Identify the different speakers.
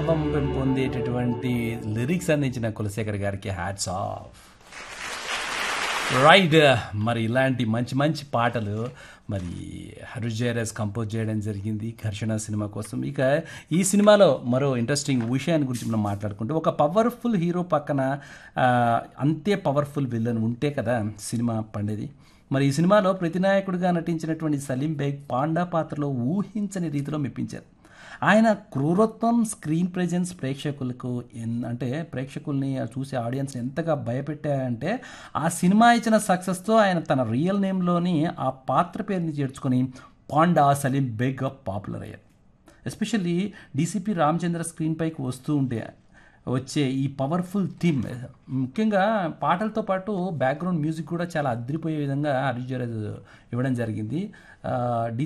Speaker 1: భావం పొందేటటువంటి లిరిక్స్ అందించిన కులశేఖర్ గారికి హ్యాట్స్ ఆఫ్ రైట్ మరి ఇలాంటి మంచి మంచి పాటలు మరి హరీష్ జయరాజ్ కంపోజ్ చేయడం జరిగింది ఘర్షణ సినిమా కోసం ఇక ఈ సినిమాలో మరో ఇంట్రెస్టింగ్ విషయాన్ని గురించి మనం మాట్లాడుకుంటే ఒక పవర్ఫుల్ హీరో పక్కన ఆ, అంతే పవర్ఫుల్ విలన్ ఉంటే కదా సినిమా పండేది మరి ఈ సినిమాలో ప్రతినాయకుడిగా నటించినటువంటి సలీం బేగ్ పాండా పాత్రలో ఊహించని రీతిలో మెప్పించారు ఆయన క్రూరత్వం స్క్రీన్ ప్రెజెన్స్ ప్రేక్షకులకు ఎన్ అంటే ప్రేక్షకుల్ని చూసే ఆడియన్స్ ఎంతగా భయపెట్టాయంటే ఆ సినిమా ఇచ్చిన సక్సెస్తో ఆయన తన రియల్ నేమ్లోని ఆ పాత్ర పేరుని చేర్చుకొని పాండా సలీం బేగ్గా పాపులర్ అయ్యారు ఎస్పెషల్లీ డీసీపీ రామచంద్ర స్క్రీన్ పైకి వస్తూ ఉంటే వచ్చే ఈ పవర్ఫుల్ థీమ్ ముఖ్యంగా పాటలతో పాటు బ్యాక్గ్రౌండ్ మ్యూజిక్ కూడా చాలా అదిరిపోయే విధంగా హరీష్ జయరాజ్ ఇవ్వడం జరిగింది